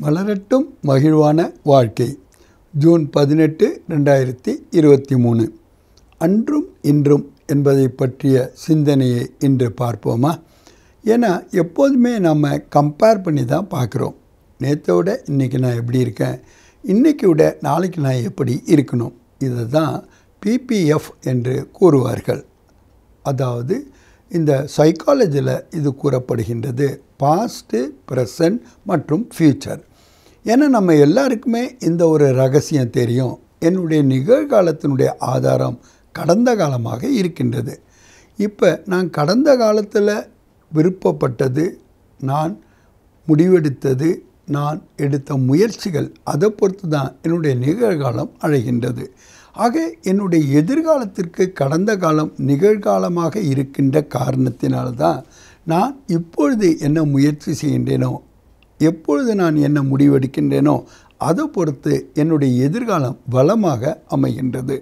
மலரட்டும் மகிழ்வான வாழ்க்கை ஜூன் பதினெட்டு ரெண்டாயிரத்தி இருபத்தி மூணு அன்றும் இன்றும் என்பதை பற்றிய சிந்தனையை இன்று பார்ப்போமா ஏன்னா எப்போதுமே நம்ம கம்பேர் பண்ணி தான் பார்க்குறோம் நேற்றை விட இன்றைக்கி நான் எப்படி இருக்கேன் இன்றைக்கி விட நாளைக்கு நான் எப்படி இருக்கணும் இதை தான் பிபிஎஃப் என்று கூறுவார்கள் அதாவது இந்த சைக்காலஜியில் இது கூறப்படுகின்றது பாஸ்ட்டு ப்ரெசன்ட் மற்றும் ஃப்யூச்சர் ஏன்னா நம்ம எல்லாருக்குமே இந்த ஒரு ரகசியம் தெரியும் என்னுடைய நிகழ்காலத்தினுடைய ஆதாரம் கடந்த காலமாக இருக்கின்றது இப்போ நான் கடந்த காலத்தில் விருப்பப்பட்டது நான் முடிவெடுத்தது நான் எடுத்த முயற்சிகள் அதை பொறுத்து தான் என்னுடைய நிகழ்காலம் அழைகின்றது ஆக என்னுடைய எதிர்காலத்திற்கு கடந்த காலம் நிகழ்காலமாக இருக்கின்ற காரணத்தினால்தான் நான் இப்பொழுது என்ன முயற்சி செய்கின்றேனோ எப்பொழுது நான் என்ன முடிவெடுக்கின்றேனோ அதை பொறுத்து என்னுடைய எதிர்காலம் வளமாக அமைகின்றது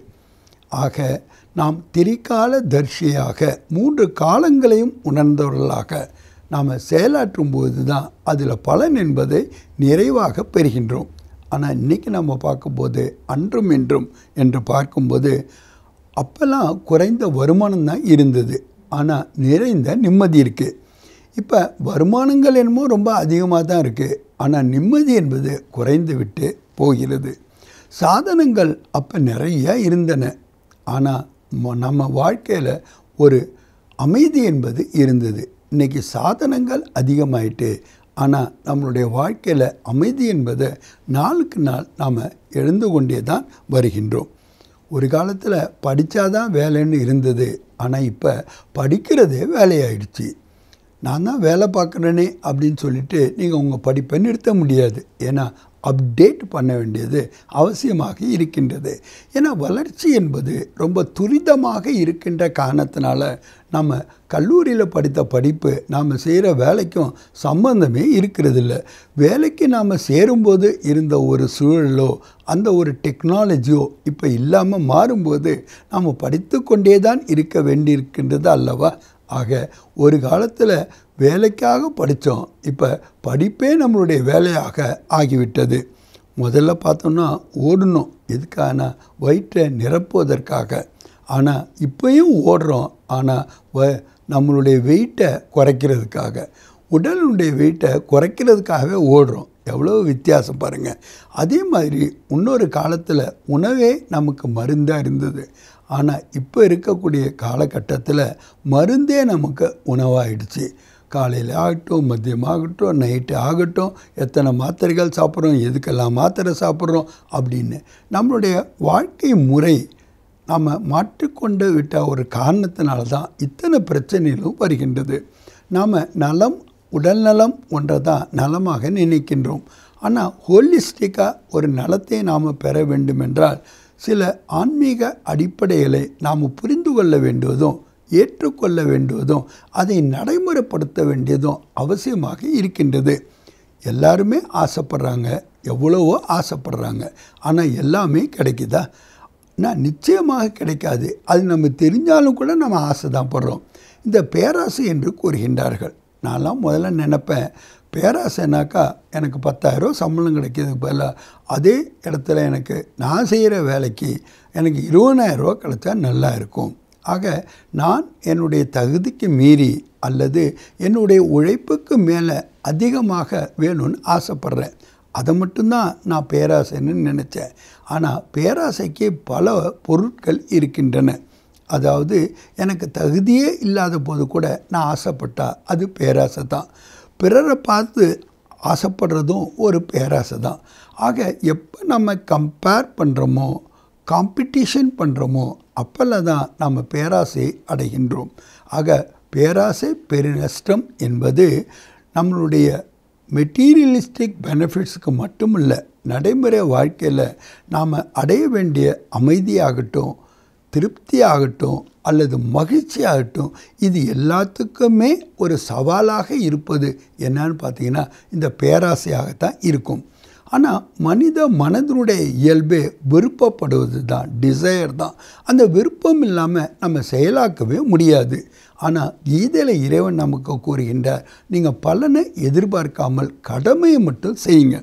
ஆக நாம் திரிகால தர்ஷியாக மூன்று காலங்களையும் உணர்ந்தவர்களாக நாம் செயலாற்றும் போது தான் அதில் பலன் என்பதை நிறைவாக பெறுகின்றோம் ஆனால் இன்றைக்கி நம்ம பார்க்கும்போது அன்றும் இன்றும் என்று பார்க்கும்போது அப்போல்லாம் குறைந்த வருமானம் தான் இருந்தது ஆனால் நிறைந்த நிம்மதி இருக்குது இப்போ வருமானங்கள் என்னமோ ரொம்ப அதிகமாக தான் இருக்குது ஆனால் நிம்மதி என்பது குறைந்து விட்டு போகிறது சாதனங்கள் அப்போ நிறைய இருந்தன ஆனால் நம்ம வாழ்க்கையில் ஒரு அமைதி என்பது இருந்தது இன்றைக்கி சாதனங்கள் அதிகமாயிட்டு ஆனால் நம்மளுடைய வாழ்க்கையில் அமைதி என்பதை நாளுக்கு நாள் நாம் எழுந்து கொண்டே தான் வருகின்றோம் ஒரு காலத்தில் படித்தாதான் வேலைன்னு இருந்தது ஆனால் இப்போ படிக்கிறதே வேலையாயிடுச்சு நான் தான் வேலை பார்க்குறேனே அப்படின்னு சொல்லிட்டு நீங்கள் உங்கள் படிப்பை நிறுத்த முடியாது ஏன்னா அப்டேட் பண்ண வேண்டியது அவசியமாக இருக்கின்றது ஏன்னா வளர்ச்சி என்பது ரொம்ப துரிதமாக இருக்கின்ற காரணத்தினால நம்ம கல்லூரியில் படித்த படிப்பு நாம் செய்கிற வேலைக்கும் சம்பந்தமே இருக்கிறதில்ல வேலைக்கு நாம் சேரும்போது இருந்த ஒரு சூழலோ அந்த ஒரு டெக்னாலஜியோ இப்போ இல்லாமல் மாறும்போது நாம் படித்து கொண்டே தான் இருக்க வேண்டியிருக்கின்றது அல்லவா ஆக ஒரு காலத்தில் வேலைக்காக படித்தோம் இப்போ படிப்பே நம்மளுடைய வேலையாக ஆகிவிட்டது முதல்ல பார்த்தோம்னா ஓடணும் எதுக்கான வயிற்றை நிரப்புவதற்காக ஆனால் இப்போயும் ஓடுறோம் ஆனால் வ நம்மளுடைய வெயிட்டை குறைக்கிறதுக்காக உடலுடைய வெயிட்டை குறைக்கிறதுக்காகவே ஓடுறோம் எவ்வளோ வித்தியாசம் பாருங்கள் அதே மாதிரி இன்னொரு காலத்தில் உணவே நமக்கு மருந்தாக இருந்தது ஆனால் இப்போ இருக்கக்கூடிய காலகட்டத்தில் மருந்தே நமக்கு உணவாயிடுச்சு காலையில் ஆகட்டும் மதியம் ஆகட்டும் நைட்டு ஆகட்டும் எத்தனை மாத்திரைகள் சாப்பிட்றோம் எதுக்கெல்லாம் மாத்திரை சாப்பிட்றோம் அப்படின்னு நம்மளுடைய வாழ்க்கை முறை நாம் மாற்றிக்கொண்டு விட்ட ஒரு காரணத்தினால தான் இத்தனை பிரச்சனைகளும் வருகின்றது நாம் நலம் உடல்நலம் ஒன்றை தான் நலமாக நினைக்கின்றோம் ஆனால் ஹோலிஸ்டிக்காக ஒரு நலத்தை நாம் பெற வேண்டுமென்றால் சில ஆன்மீக அடிப்படைகளை நாம் புரிந்து கொள்ள வேண்டுவதும் ஏற்றுக்கொள்ள வேண்டுவதும் அதை நடைமுறைப்படுத்த வேண்டியதும் அவசியமாக இருக்கின்றது எல்லாருமே ஆசைப்படுறாங்க எவ்வளவோ ஆசைப்படுறாங்க ஆனால் எல்லாமே கிடைக்குதா நான் நிச்சயமாக கிடைக்காது அது நம்ம தெரிஞ்சாலும் கூட நம்ம ஆசை தான் படுறோம் இந்த பேராசை என்று கூறுகின்றார்கள் நான்லாம் முதல்ல நினப்பேன் பேராசைனாக்கா எனக்கு பத்தாயிரம் சம்பளம் கிடைக்கிறதுக்கு பதிலாக அதே இடத்துல எனக்கு நான் செய்கிற வேலைக்கு எனக்கு இருபதாயிரரூவா கிடைச்சா நல்லா இருக்கும் ஆக நான் என்னுடைய தகுதிக்கு மீறி அல்லது என்னுடைய உழைப்புக்கு மேலே அதிகமாக வேணும்னு ஆசைப்பட்றேன் அதை மட்டும்தான் நான் பேராசைன்னு நினச்சேன் ஆனால் பேராசைக்கு பல பொருட்கள் இருக்கின்றன அதாவது எனக்கு தகுதியே இல்லாத போது கூட நான் ஆசைப்பட்டா அது பேராசை தான் பிறரை பார்த்து ஆசைப்படுறதும் ஒரு பேராசை தான் ஆக எப்போ நம்ம கம்பேர் பண்ணுறோமோ காம்படிஷன் பண்ணுறோமோ அப்போல்லாம் தான் நம்ம பேராசை அடைகின்றோம் ஆக பேராசை பெருநஷ்டம் என்பது நம்மளுடைய மெட்டீரியலிஸ்டிக் பெனிஃபிட்ஸுக்கு மட்டும் இல்லை நடைமுறை வாழ்க்கையில் நாம் அடைய வேண்டிய அமைதியாகட்டும் திருப்தி ஆகட்டும் அல்லது மகிழ்ச்சி ஆகட்டும் இது எல்லாத்துக்குமே ஒரு சவாலாக இருப்பது என்னன்னு பார்த்தீங்கன்னா இந்த பேராசையாகத்தான் இருக்கும் ஆனால் மனித மனதினுடைய இயல்பே விருப்பப்படுவது தான் டிசையர் தான் அந்த விருப்பம் இல்லாமல் நம்ம செயலாக்கவே முடியாது ஆனால் கீதையில் இறைவன் நமக்கு கூறுகின்றார் நீங்கள் பலனை எதிர்பார்க்காமல் கடமையை மட்டும் செய்யுங்க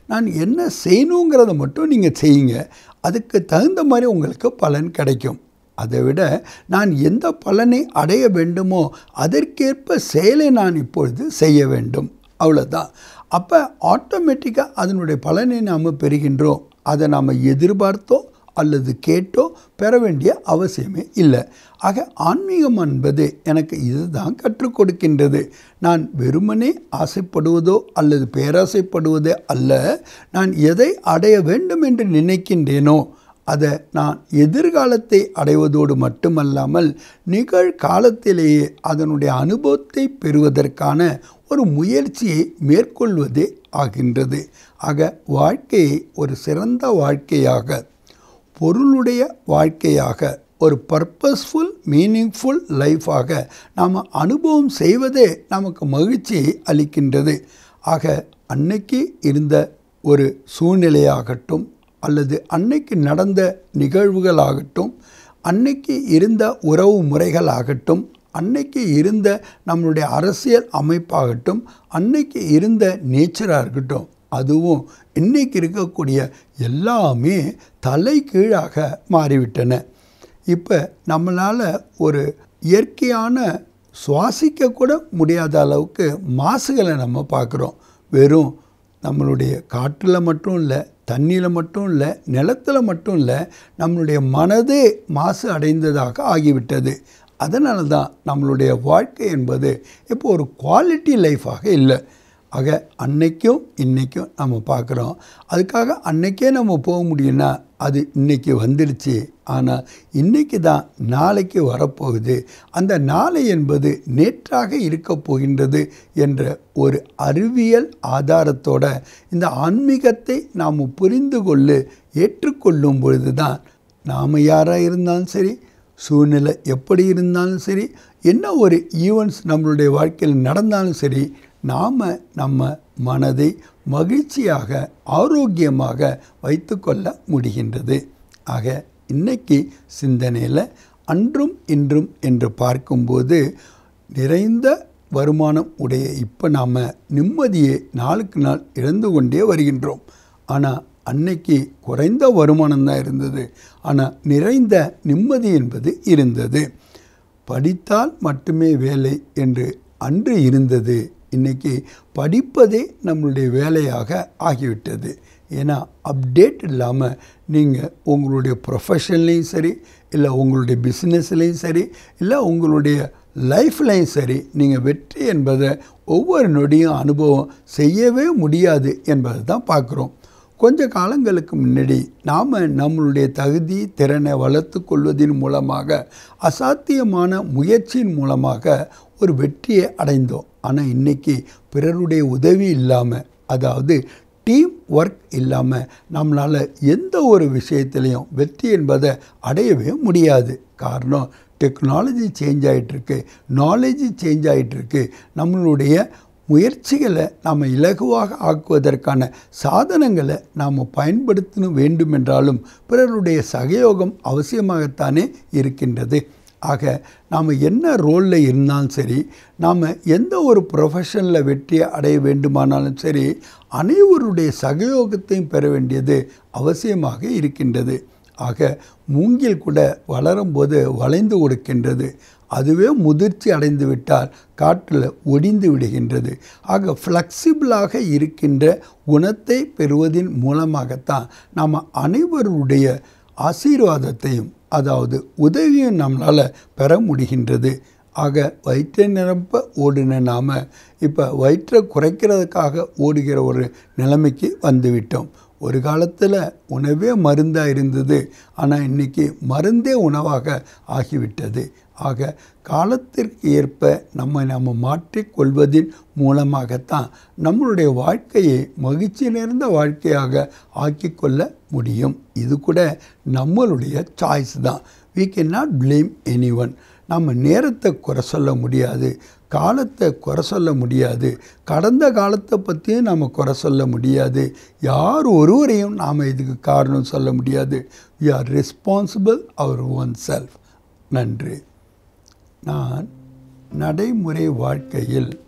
நான் என்ன செய்யணுங்கிறத மட்டும் நீங்கள் செய்யுங்க அதுக்கு தகுந்த மாதிரி உங்களுக்கு பலன் கிடைக்கும் அதை விட நான் எந்த பலனை அடைய வேண்டுமோ அதற்கேற்ப செயலை நான் இப்பொழுது செய்ய வேண்டும் அவ்வளோதான் அப்போ ஆட்டோமேட்டிக்காக அதனுடைய பலனை நாம் பெறுகின்றோம் அதை நாம் எதிர்பார்த்தோ அல்லது கேட்டோ பெற வேண்டிய அவசியமே இல்லை ஆக ஆன்மீகம் என்பது எனக்கு இதுதான் கற்றுக் கொடுக்கின்றது நான் வெறுமனே ஆசைப்படுவதோ அல்லது பேராசைப்படுவதோ அல்ல நான் எதை அடைய வேண்டும் என்று நினைக்கின்றேனோ அதை நான் எதிர்காலத்தை அடைவதோடு மட்டுமல்லாமல் நிகழ்காலத்திலேயே அதனுடைய அனுபவத்தை பெறுவதற்கான ஒரு முயற்சியை மேற்கொள்வதே ஆகின்றது ஆக வாழ்க்கையை ஒரு சிறந்த வாழ்க்கையாக பொருளுடைய வாழ்க்கையாக ஒரு பர்பஸ்ஃபுல் மீனிங்ஃபுல் லைஃபாக நாம் அனுபவம் செய்வதே நமக்கு மகிழ்ச்சியை அளிக்கின்றது ஆக அன்னைக்கு இருந்த ஒரு சூழ்நிலையாகட்டும் அல்லது அன்னைக்கு நடந்த நிகழ்வுகளாகட்டும் அன்னைக்கு இருந்த உறவு முறைகளாகட்டும் அன்னைக்கு இருந்த நம்மளுடைய அரசியல் அமைப்பாகட்டும் அன்னைக்கு இருந்த நேச்சராக இருக்கட்டும் அதுவும் இன்றைக்கி இருக்கக்கூடிய எல்லாமே தலை கீழாக மாறிவிட்டன இப்போ நம்மளால் ஒரு இயற்கையான சுவாசிக்க கூட முடியாத அளவுக்கு மாசுகளை நம்ம பார்க்குறோம் வெறும் நம்மளுடைய காற்றில் மட்டும் இல்லை தண்ணியில் மட்டும் இல்லை நிலத்தில் மட்டும் இல்லை நம்மளுடைய மனதே மாசு அடைந்ததாக ஆகிவிட்டது அதனால தான் நம்மளுடைய வாழ்க்கை என்பது இப்போ ஒரு குவாலிட்டி லைஃபாக இல்லை ஆக அன்னைக்கும் இன்றைக்கும் நம்ம பார்க்குறோம் அதுக்காக அன்னைக்கே நம்ம போக முடியும்னா அது இன்றைக்கி வந்துடுச்சு ஆனால் இன்றைக்கி தான் நாளைக்கு வரப்போகுது அந்த நாளை என்பது நேற்றாக இருக்க போகின்றது என்ற ஒரு அறிவியல் ஆதாரத்தோட இந்த ஆன்மீகத்தை நாம் புரிந்து கொள்ளு ஏற்றுக்கொள்ளும் பொழுது தான் நாம் யாராக இருந்தாலும் சரி சூழ்நிலை எப்படி இருந்தாலும் சரி என்ன ஒரு ஈவெண்ட்ஸ் நம்மளுடைய வாழ்க்கையில் நடந்தாலும் சரி நாம் நம்ம மனதை மகிழ்ச்சியாக ஆரோக்கியமாக வைத்துக்கொள்ள முடிகின்றது ஆக இன்னைக்கு சிந்தனையில் அன்றும் இன்றும் என்று பார்க்கும்போது நிறைந்த வருமானம் உடைய இப்போ நாம் நிம்மதியை நாளுக்கு நாள் இழந்து கொண்டே வருகின்றோம் ஆனால் அன்னைக்கு குறைந்த வருமானம் தான் இருந்தது ஆனால் நிறைந்த நிம்மதி என்பது இருந்தது படித்தால் மட்டுமே வேலை என்று அன்று இருந்தது இன்றைக்கி படிப்பதே நம்மளுடைய வேலையாக ஆகிவிட்டது ஏன்னா அப்டேட் இல்லாமல் நீங்கள் உங்களுடைய ப்ரொஃபஷன்லேயும் சரி இல்லை உங்களுடைய பிஸ்னஸ்லேயும் சரி இல்லை உங்களுடைய லைஃப்லையும் சரி நீங்கள் வெற்றி என்பதை ஒவ்வொரு நொடியும் அனுபவம் செய்யவே முடியாது என்பதை தான் பார்க்குறோம் கொஞ்ச காலங்களுக்கு முன்னாடி நாம் நம்மளுடைய தகுதி திறனை வளர்த்து கொள்வதன் மூலமாக அசாத்தியமான முயற்சியின் மூலமாக ஒரு வெற்றியை அடைந்தோம் ஆனால் இன்றைக்கி பிறருடைய உதவி இல்லாமல் அதாவது டீம் ஒர்க் இல்லாமல் நம்மளால் எந்த ஒரு விஷயத்துலையும் வெற்றி என்பதை அடையவே முடியாது காரணம் டெக்னாலஜி சேஞ்ச் ஆகிட்டுருக்கு நாலேஜ் சேஞ்ச் ஆகிட்டுருக்கு நம்மளுடைய முயற்சிகளை நாம் இலகுவாக ஆக்குவதற்கான சாதனங்களை நாம் பயன்படுத்த வேண்டுமென்றாலும் பிறருடைய சகயோகம் அவசியமாகத்தானே இருக்கின்றது ஆக நாம் என்ன ரோலில் இருந்தாலும் சரி நாம் எந்த ஒரு ப்ரொஃபஷனில் வெற்றியை அடைய வேண்டுமானாலும் சரி அனைவருடைய சகயோகத்தையும் பெற வேண்டியது அவசியமாக இருக்கின்றது ஆக மூங்கில் கூட வளரும்போது வளைந்து கொடுக்கின்றது அதுவே முதிர்ச்சி அடைந்து விட்டால் காற்றில் ஒடிந்து விடுகின்றது ஆக ஃப்ளெக்சிபிளாக இருக்கின்ற குணத்தை பெறுவதன் மூலமாகத்தான் நாம் அனைவருடைய ஆசீர்வாதத்தையும் அதாவது உதவியும் நம்மளால் பெற முடிகின்றது ஆக வயிற்றை நிரப்ப ஓடின நாம் இப்போ வயிற்றை குறைக்கிறதுக்காக ஓடுகிற ஒரு நிலைமைக்கு வந்துவிட்டோம் ஒரு காலத்தில் உணவே மருந்தாக இருந்தது ஆனால் இன்றைக்கி மருந்தே உணவாக ஆகிவிட்டது ஆக காலத்திற்கு ஏற்ப நம்ம நம்ம மாற்றிக்கொள்வதின் மூலமாகத்தான் நம்மளுடைய வாழ்க்கையை மகிழ்ச்சி நிறைந்த வாழ்க்கையாக ஆக்கிக்கொள்ள முடியும் இது கூட நம்மளுடைய சாய்ஸ் தான் we can not blame anyone நம்ம நேரத்தை குறை சொல்ல முடியாது காலத்தை குறை சொல்ல முடியாது கடந்த காலத்தை பற்றியும் நம்ம குறை சொல்ல முடியாது யார் ஒருவரையும் நாம் இதுக்கு காரணம் சொல்ல முடியாது we are responsible our own self நன்றி நான் நடைமுறை வாழ்க்கையில்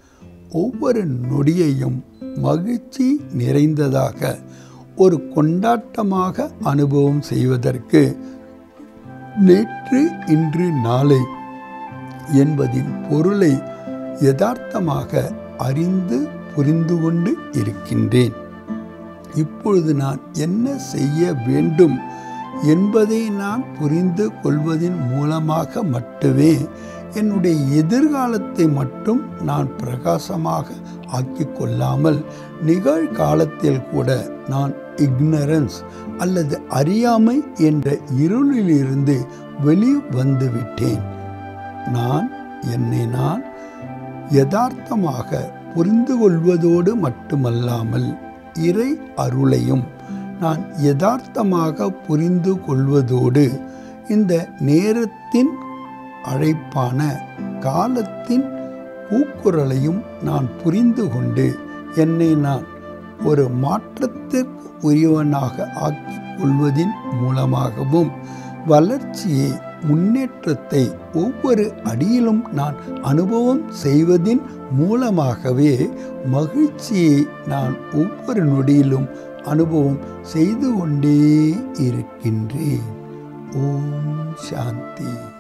ஒவ்வொரு நொடியையும் மகிழ்ச்சி நிறைந்ததாக ஒரு கொண்டாட்டமாக அனுபவம் செய்வதற்கு நேற்று இன்று நாளை என்பதின் பொருளை யதார்த்தமாக அறிந்து புரிந்து கொண்டு இருக்கின்றேன் இப்பொழுது நான் என்ன செய்ய வேண்டும் என்பதை நான் புரிந்து கொள்வதன் மூலமாக மட்டுமே என்னுடைய எதிர்காலத்தை மட்டும் நான் பிரகாசமாக ஆக்கிக் கொள்ளாமல் நிகழ்காலத்தில் கூட நான் இக்னரன்ஸ் அல்லது அறியாமை என்ற இருளிலிருந்து வெளி வந்துவிட்டேன் நான் என்னை நான் யதார்த்தமாக புரிந்து கொள்வதோடு மட்டுமல்லாமல் இறை அருளையும் நான் யதார்த்தமாக புரிந்து கொள்வதோடு இந்த நேரத்தின் அழைப்பான காலத்தின் கூக்குரலையும் நான் புரிந்து கொண்டு என்னை நான் ஒரு மாற்றத்திற்கு உரியவனாக ஆக்கிக் கொள்வதின் மூலமாகவும் வளர்ச்சியை முன்னேற்றத்தை ஒவ்வொரு அடியிலும் நான் அனுபவம் செய்வதின் மூலமாகவே மகிழ்ச்சியை நான் ஒவ்வொரு நொடியிலும் அனுபவம் செய்து கொண்டே இருக்கின்றேன் ஓம் சாந்தி